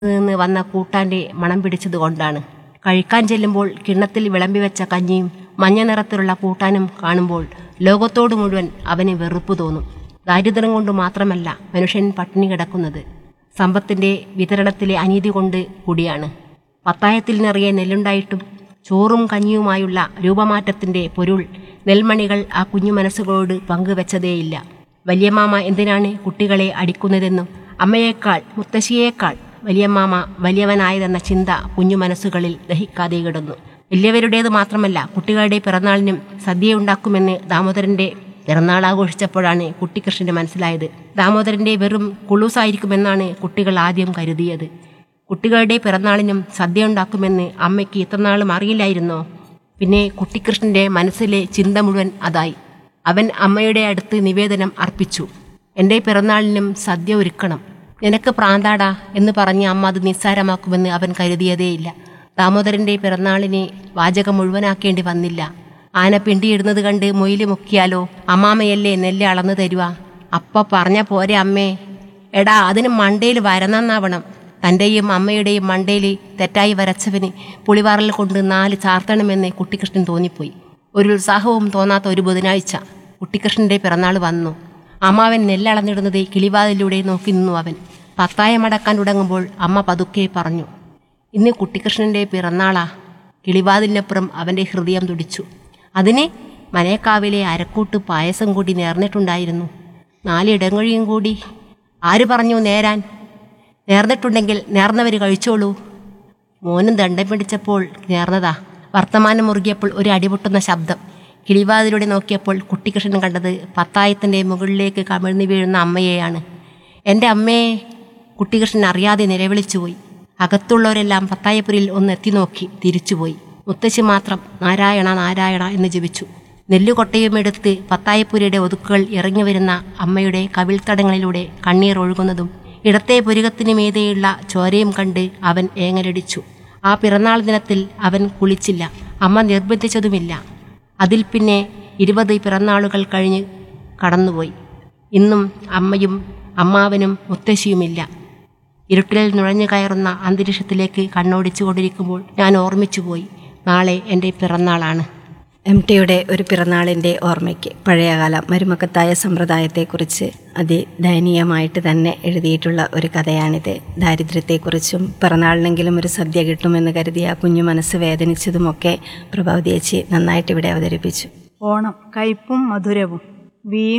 നിന്ന് വന്ന കൂട്ടാന്റെ മണം പിടിച്ചതുകൊണ്ടാണ് കഴിക്കാൻ ചെല്ലുമ്പോൾ കിണ്ണത്തിൽ വിളമ്പിവെച്ച കഞ്ഞിയും മഞ്ഞ നിറത്തിലുള്ള കൂട്ടാനും കാണുമ്പോൾ ലോകത്തോട് മുഴുവൻ അവന് വെറുപ്പ് തോന്നും ദാരിദ്ര്യം കൊണ്ട് മാത്രമല്ല മനുഷ്യൻ പട്ടിണി കിടക്കുന്നത് സമ്പത്തിന്റെ വിതരണത്തിലെ അനീതി കൊണ്ട് കൂടിയാണ് പത്തായത്തിൽ നിറയെ നെല്ലുണ്ടായിട്ടും ചോറും കഞ്ഞിയുമായുള്ള രൂപമാറ്റത്തിന്റെ പൊരുൾ നെൽമണികൾ ആ കുഞ്ഞു മനസ്സുകളോട് പങ്കുവെച്ചതേയില്ല വലിയമാമ എന്തിനാണ് കുട്ടികളെ അടിക്കുന്നതെന്നും അമ്മയേക്കാൾ മുത്തശ്ശിയേക്കാൾ വലിയമ്മാമ വലിയവനായതെന്ന ചിന്ത കുഞ്ഞു മനസ്സുകളിൽ ദഹിക്കാതെ കിടന്നു വലിയവരുടേത് മാത്രമല്ല കുട്ടികളുടെ പിറന്നാളിനും സദ്യയുണ്ടാക്കുമെന്ന് ദാമോദരന്റെ പിറന്നാൾ ആഘോഷിച്ചപ്പോഴാണ് കുട്ടിക്കൃഷ്ണന് മനസ്സിലായത് ദാമോദരന്റെ വെറും കുളൂസായിരിക്കുമെന്നാണ് കുട്ടികൾ ആദ്യം കരുതിയത് കുട്ടികളുടെ പിറന്നാളിനും സദ്യ ഉണ്ടാക്കുമെന്ന് അമ്മയ്ക്ക് ഇത്രനാളും അറിയില്ലായിരുന്നോ പിന്നെ കുട്ടിക്കൃഷ്ണന്റെ മനസ്സിലെ ചിന്ത മുഴുവൻ അതായി അവൻ അമ്മയുടെ അടുത്ത് നിവേദനം അർപ്പിച്ചു എൻ്റെ പിറന്നാളിനും സദ്യ ഒരുക്കണം നിനക്ക് പ്രാന്താടാ എന്ന് പറഞ്ഞ് അമ്മ അത് നിസ്സാരമാക്കുമെന്ന് അവൻ കരുതിയതേയില്ല ദാമോദരന്റെ പിറന്നാളിനെ വാചകം മുഴുവനാക്കേണ്ടി വന്നില്ല ആന പിണ്ടിയിടുന്നത് കണ്ട് മൊയില് മുക്കിയാലോ അമ്മാമയല്ലേ നെല്ല് അളന്നു തരുക അപ്പ പറഞ്ഞ പോരെ അമ്മേ എടാ അതിന് മണ്ടയിൽ വരനന്നാവണം തൻ്റെയും അമ്മയുടെയും മണ്ടയിൽ തെറ്റായി വരച്ചവന് പുളിവാറൽ കൊണ്ട് നാല് ചാർത്തണമെന്ന് കുട്ടിക്കൃഷ്ണൻ തോന്നിപ്പോയി ഒരു ഉത്സാഹവും തോന്നാത്ത ഒരു ബുധനാഴ്ച കുട്ടിക്കൃഷ്ണന്റെ പിറന്നാൾ വന്നു അമ്മാവൻ നെല്ലളന്നിടുന്നത് കിളിവാതിലൂടെ നോക്കി നിന്നു അവൻ പത്തായം അടക്കാൻ തുടങ്ങുമ്പോൾ അമ്മ പതുക്കെ പറഞ്ഞു ഇന്ന് കുട്ടിക്കൃഷ്ണന്റെ പിറന്നാളാ കിളിവാതിലിനപ്പുറം അവന്റെ ഹൃദയം തുടിച്ചു അതിന് മനേക്കാവിലെ അരക്കൂട്ട് പായസം കൂടി നേർന്നിട്ടുണ്ടായിരുന്നു നാല് ഇടങ്ങഴിയും കൂടി ആര് പറഞ്ഞു നേരാൻ നേർന്നിട്ടുണ്ടെങ്കിൽ നേർന്നവർ കഴിച്ചോളൂ മോനും ദണ്ഡം പിടിച്ചപ്പോൾ നേർന്നതാ വർത്തമാനം മുറുകിയപ്പോൾ ഒരു അടിപൊട്ടുന്ന ശബ്ദം കിളിവാതിലൂടെ നോക്കിയപ്പോൾ കുട്ടിക്കൃഷ്ണൻ കണ്ടത് പത്തായത്തിൻ്റെ മുകളിലേക്ക് കമിഴ്ന്നു വീഴുന്ന അമ്മയെയാണ് എൻ്റെ അമ്മയെ കുട്ടികൃഷ്ണൻ അറിയാതെ നിലവിളിച്ചുപോയി അകത്തുള്ളവരെല്ലാം പത്തായപ്പുരിൽ ഒന്ന് എത്തി നോക്കി തിരിച്ചുപോയി മുത്തശ്ശി മാത്രം നാരായണ നാരായണ എന്ന് ജപിച്ചു നെല്ലുകൊട്ടയും എടുത്ത് പത്തായപ്പുരിയുടെ ഒതുക്കുകൾ ഇറങ്ങി വരുന്ന അമ്മയുടെ കവിൾത്തടങ്ങളിലൂടെ കണ്ണീർ ഒഴുകുന്നതും ഇടത്തെ പുരുകത്തിനു മീതെയുള്ള ചോരയും കണ്ട് അവൻ ഏങ്ങലടിച്ചു ആ പിറന്നാൾ ദിനത്തിൽ അവൻ കുളിച്ചില്ല അമ്മ നിർബന്ധിച്ചതുമില്ല അതിൽ പിന്നെ ഇരുപത് പിറന്നാളുകൾ കഴിഞ്ഞ് കടന്നുപോയി ഇന്നും അമ്മയും അമ്മാവനും മുത്തശ്ശിയുമില്ല ഇരുട്ടിൽ നുഴഞ്ഞു കയറുന്ന അന്തരീക്ഷത്തിലേക്ക് കണ്ണോടിച്ചു കൊണ്ടിരിക്കുമ്പോൾ ഞാൻ ഓർമ്മിച്ചുപോയി നാളെ എൻ്റെ പിറന്നാളാണ് എം ടിയുടെ ഒരു പിറന്നാളിൻ്റെ ഓർമ്മയ്ക്ക് പഴയകാല മരുമക്കത്തായ സമ്പ്രദായത്തെക്കുറിച്ച് അതിദയനീയമായിട്ട് തന്നെ എഴുതിയിട്ടുള്ള ഒരു കഥയാണിത് ദാരിദ്ര്യത്തെക്കുറിച്ചും പിറന്നാളിനെങ്കിലും ഒരു സദ്യ കിട്ടുമെന്ന് കരുതിയ ആ കുഞ്ഞു മനസ്സ് വേദനിച്ചതുമൊക്കെ പ്രഭാവതി ചേച്ചി നന്നായിട്ട് ഇവിടെ അവതരിപ്പിച്ചു ഓണം കയ്പും മധുരവും വീ